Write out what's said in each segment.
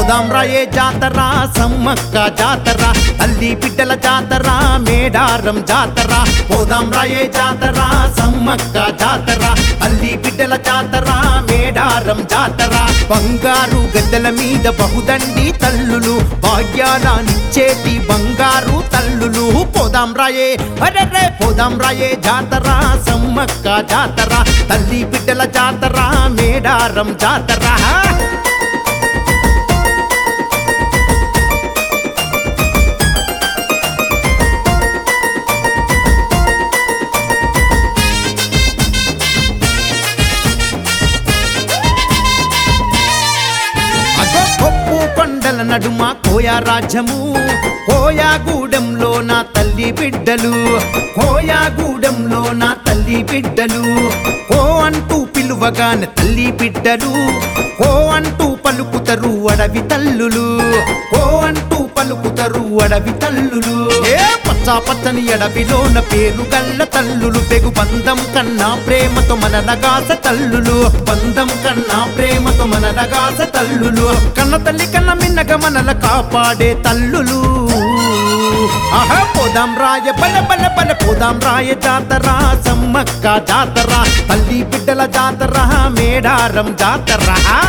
పోదాం రాయే జాతర సమ్మక్క జాతర తల్లి బిడ్డల జాతర మేడారం జాతర పోదాం రాయే జాతర సమ్మక్క జాతర తల్లి బిడ్డల జాతర మేడారం జాతర బంగారు గద్దెల మీద బహుదండి తల్లులు భాగ్యాలనిచ్చేటి బంగారు తల్లులు పోదాం రాయే అరెరే పోదాం రాయే జాతర సమ్మక్క జాతర తల్లి బిడ్డల జాతర మేడారం జాతర అగో కొప్పు కొండల నడుమ కోయా రాజ్యము కోయాగూడెంలో నా తల్లి బిడ్డలు కోయాగూడెంలో నా తల్లి బిడ్డలు కో అంటూ పిలువగానే తల్లి బిడ్డలు కో అంటూ పలుకుతరు అడవి తల్లులు కో అంటూ పలుకుతరు అడవి తల్లులు ఏ పచ్చా పచ్చని అడవిలోన పేరు గల్ల తల్లులు పెగు బంధం కన్నా ప్రేమతో మన నగాస తల్లులు బంధం కన్నా ప్రేమతో మన నగాస తల్లులు కన్న తల్లి కన్న మిన్నగ మనల కాపాడే తల్లులు ఆహా పోదాం రాయ బల బల బల పోదాం రాయ జాతర సమ్మక్క జాతర తల్లి బిడ్డల జాతర మేడారం జాతర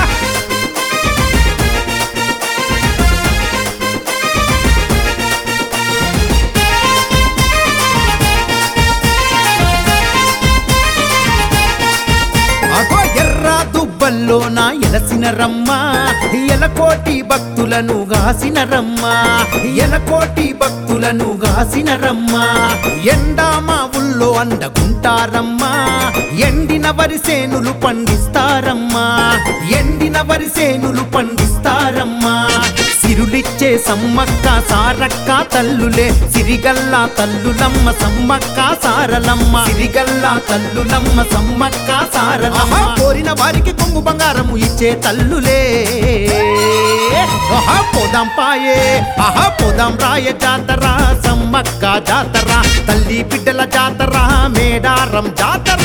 అగో ఎర్ర దుబ్బల్లో నా ఎలసిన రమ్మ ఎలకోటి భక్తులను గాసిన రమ్మ ఎలకోటి భక్తులను గాసిన రమ్మ ఎండా మా ఊళ్ళో అండగుంటారమ్మా ఎండిన వరిసేనులు పండిస్తారమ్మా ఎండిన వరిసేనులు పండిస్తారమ్మా సిరులిచ్చే సమ్మక్క సారక్క తల్లులే సిరిగల్లా తల్లులమ్మ సమ్మక్క సారలమ్మ సిరిగల్లా తల్లులమ్మ సమ్మక్క సారలమ్మ కోరిన వారికి కొంగు బంగారము ఇచ్చే తల్లులే ఆహా పోదాం పాయే ఆహా పోదాం రాయ జాతర సమ్మక్క జాతర తల్లి బిడ్డల జాతర మేడారం జాతర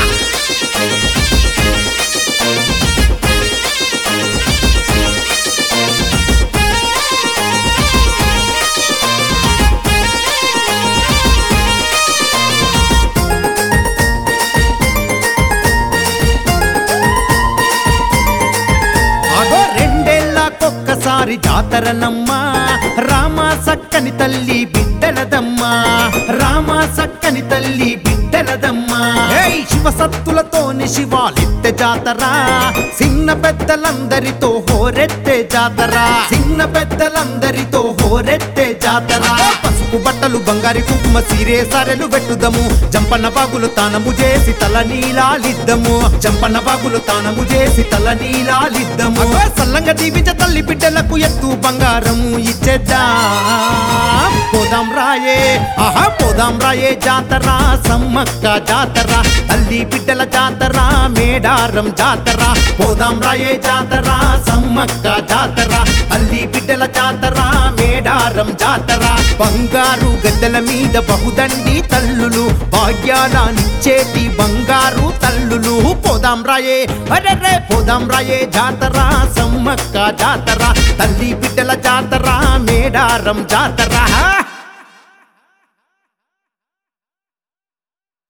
అగో రెండేళ్లకొక్కసారి జాతరనమ్మా రామ సక్కని తల్లి బిడ్డలదమ్మా రామ సక్కని తల్లి బిడ్డలదమ్మా ఏయ్ శివ సత్తులతోని శివాలెత్తె జాతర చిన్న పెద్దలందరితో హోరెత్తే జాతర చిన్న పెద్దలందరితో హోరెత్తే జాతర పసుపు బట్టలు బంగారి కుంకుమ సీరే సరెలు పెట్టుదము జంపన్న బాగులు తానము చేసి తల నీలాలిద్దము జంపన్న బాగులు తానము చేసి తల నీలాలిద్దము సల్లంగా దీవించ తల్లి బిడ్డలకు ఎత్తు బంగారము ఇచ్చేద్దాం పోదాం రాయే ఆహా పోదాం రాయే జాతర సమ్మక్క జాతర తల్లి బిడ్డల జాతర మేడారం జాతర పోదాం రాయే జాతర సమ్మక్క జాతర తల్లి బిడ్డల జాతర మేడారం జాతర బంగారు గద్దెల మీద బహుదండి తల్లులు భాగ్యాలనిచ్చేటి బంగారు తల్లులు పోదాం రాయే అరెరే పోదాం రాయే జాతర సమ్మక్క జాతర తల్లి బిడ్డల జాతర మేడారం జాతర